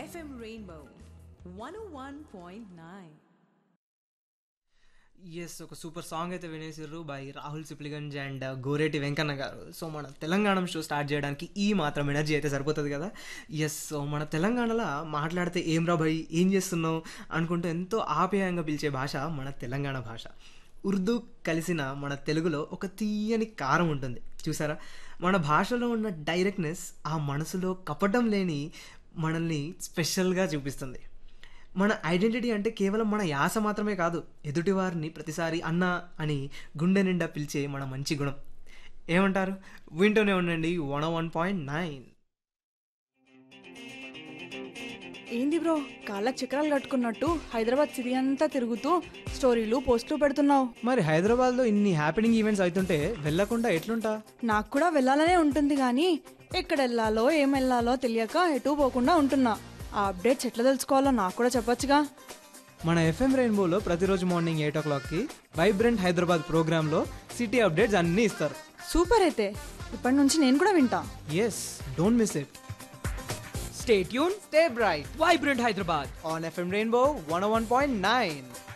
FM Rainbow 101.9. Yes ఒక super song అయితే వినేసిర్రు by Rahul Sipligunj and Goreti Venkanna garu so మన తెలంగాణ షో స్టార్ట్ చేయడానికి ఈ మాత్రం ఎనర్జీ అయితే సరిపోతుంది కదా ఎస్ సో మన తెలంగాణలో మాట్లాడితే ఏం రా భయ్ ఏం చేస్తున్నావు అనుకుంటూ ఎంతో ఆప్యాయంగా పిలిచే భాష మన తెలంగాణ భాష ఉర్దూ కలిసిన మన తెలుగులో ఒక తీయని కారం ఉంటుంది చూసారా మన భాషలో ఉన్న డైరెక్ట్నెస్ ఆ మనసులో కపటం లేని మనల్ని స్పెషల్గా చూపిస్తుంది మన ఐడెంటిటీ అంటే కేవలం మన యాస మాత్రమే కాదు ఎదుటివారిని ప్రతిసారి అన్న అని గుండె నిండా పిలిచే మన మంచి గుణం ఏమంటారు వింటూనే ఉండండి వన్ వన్ పాయింట్ నైన్ ఏంది బ్రో కాళ్ళకి చక్రాలు కట్టుకున్నట్టు హైదరాబాద్ సిటీ అంతా తిరుగుతూ స్టోరీలు పోస్టులు పెడుతున్నావు మరి హైదరాబాద్లో ఇన్ని హ్యాపెనింగ్ ఈవెంట్స్ అవుతుంటే వెళ్ళకుండా ఎట్లుంటా నాకు కూడా వెళ్ళాలనే ఉంటుంది కానీ ఎక్కడ వెళ్ళాలో ఏం వెళ్ళాలో తెలియక ఎటు పోకుండా ఉంటున్నా ఆ అప్డేట్స్ ఎట్లా తెలుసుకోవాలో నాకు కూడా చెప్పొచ్చుగా మన ఎఫ్ఎం రెయిన్బోలో ప్రతిరోజు మార్నింగ్ ఎయిట్ ఓ క్లాక్కి వైబ్రెంట్ హైదరాబాద్ ప్రోగ్రాంలో సిటీ అప్డేట్స్ అన్నీ ఇస్తారు సూపర్ అయితే ఇప్పటి నుంచి నేను కూడా వింటా yes don't miss it Stay tuned, stay bright Vibrant Hyderabad. On FM Rainbow one one point nine